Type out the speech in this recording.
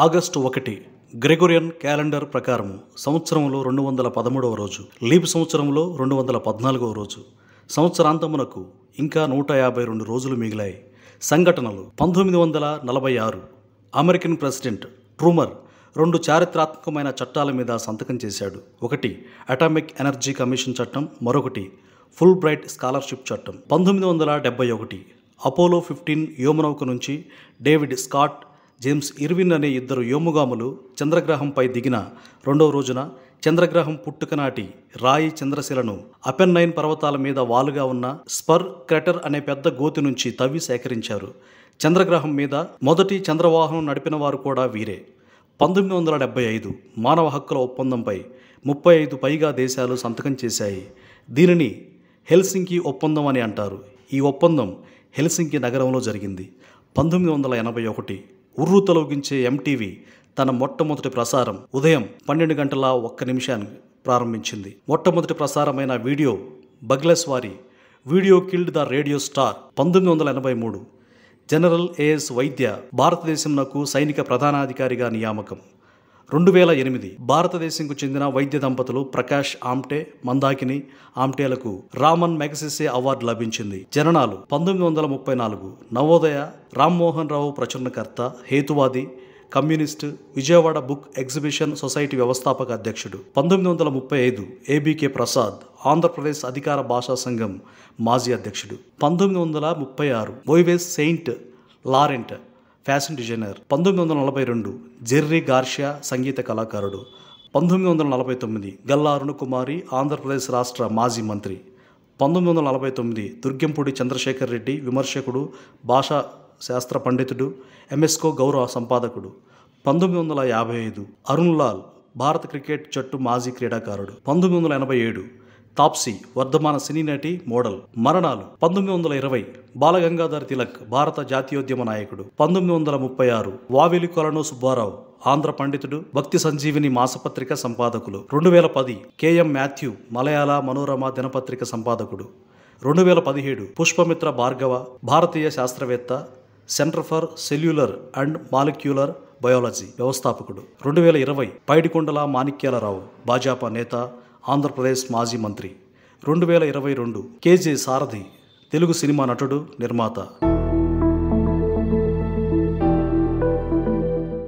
August ఒకటి Gregorian calendar ప్రకారం సంవత్సరంలో రెండు వందల పదమూడవ రోజు లీప్ సంవత్సరంలో రెండు వందల పద్నాలుగవ రోజు సంవత్సరాంతమునకు ఇంకా నూట యాభై రెండు రోజులు మిగిలాయి సంఘటనలు పంతొమ్మిది వందల నలభై ఆరు అమెరికన్ ప్రెసిడెంట్ ట్రూమర్ రెండు చారిత్రాత్మకమైన చట్టాల మీద సంతకం చేశాడు ఒకటి అటామిక్ ఎనర్జీ కమిషన్ చట్టం మరొకటి ఫుల్ బ్రైట్ స్కాలర్షిప్ చట్టం పంతొమ్మిది వందల డెబ్బై ఒకటి అపోలో ఫిఫ్టీన్ వ్యోమనౌక నుంచి డేవిడ్ స్కాట్ జేమ్స్ ఇర్విన్ అనే ఇద్దరు వ్యోమగాములు చంద్రగ్రహంపై దిగిన రెండవ రోజున చంద్రగ్రహం పుట్టుక నాటి రాయి చంద్రశిలను అపెన్నైన్ పర్వతాల మీద వాలుగా ఉన్న స్పర్ క్రెటర్ అనే పెద్ద గోతి నుంచి తవ్వి సేకరించారు చంద్రగ్రహం మీద మొదటి చంద్రవాహనం నడిపిన వారు కూడా వీరే పంతొమ్మిది వందల డెబ్బై ఐదు మానవ హక్కుల ఒప్పందంపై ముప్పై ఐదు పైగా దేశాలు సంతకం చేశాయి దీనిని హెల్సింకి ఒప్పందం అని అంటారు ఈ ఒప్పందం హెల్సింకి నగరంలో జరిగింది పంతొమ్మిది వందల ఎనభై ఒకటి ఉర్రు తొలగించే ఎంటీవీ తన మొట్టమొదటి ప్రసారం ఉదయం పన్నెండు గంటల ఒక్క నిమిషానికి ప్రారంభించింది మొట్టమొదటి ప్రసారమైన వీడియో బగ్లెస్ వారి video killed the radio star పంతొమ్మిది వందల ఎనభై మూడు జనరల్ ఏఎస్ వైద్య భారతదేశంనకు సైనిక ప్రధానాధికారిగా నియామకం రెండు వేల ఎనిమిది భారతదేశంకు చెందిన వైద్య దంపతులు ప్రకాష్ ఆమ్టే మందాకిని ఆమ్టేలకు రామన్ మెగసెసే అవార్డు లభించింది జననాలు పంతొమ్మిది వందల ముప్పై నాలుగు నవోదయ రామ్మోహన్ రావు ప్రచురణకర్త హేతువాది communist Vijayawada book exhibition society వ్యవస్థాపక అధ్యక్షుడు పంతొమ్మిది వందల ముప్పై ఐదు ఏబీకే ప్రసాద్ ఆంధ్రప్రదేశ్ అధికార భాషా సంఘం మాజీ అధ్యక్షుడు పంతొమ్మిది వందల ముప్పై ఆరు Yves Saint Laurent fashion designer పంతొమ్మిది వందల నలభై రెండు జెర్రీ గార్షియా సంగీత కళాకారుడు పంతొమ్మిది వందల నలభై తొమ్మిది గల్లా అరుణకుమారి ఆంధ్రప్రదేశ్ రాష్ట్ర మాజీ మంత్రి పంతొమ్మిది వందల నలభై తొమ్మిది దుర్గంపూడి చంద్రశేఖర్ రెడ్డి విమర్శకుడు భాషా శాస్త్ర పండితుడు ఎంఎస్కో గౌరవ సంపాదకుడు పంతొమ్మిది వందల యాభై ఐదు అరుణ్ లాల్ భారత క్రికెట్ జట్టు మాజీ క్రీడాకారుడు పంతొమ్మిది వందల ఎనభై ఏడు తాప్సీ వర్ధమాన సినీ నటి మోడల్ మరణాలు పంతొమ్మిది వందల ఇరవై బాలగంగాధర్ తిలక్ భారత జాతీయోద్యమ నాయకుడు పంతొమ్మిది వందల ముప్పై ఆరు వావిలి కొలను సుబ్బారావు ఆంధ్ర పండితుడు భక్తి సంజీవిని మాసపత్రిక సంపాదకులు రెండు వేల పది కేఎం మాథ్యూ మలయాళ మనోరమ దినపత్రిక సంపాదకుడు రెండు వేల పదిహేడు పుష్పమిత్ర భార్గవ భారతీయ శాస్త్రవేత్త centre for cellular and molecular biology వ్యవస్థాపకుడు రెండు వేల ఇరవై పైడికొండల మాణిక్యాలరావు భాజపా నేత ఆంధ్రప్రదేశ్ మాజీ మంత్రి రెండు వేల ఇరవై రెండు కేజే సారథి తెలుగు సినిమా నటుడు నిర్మాత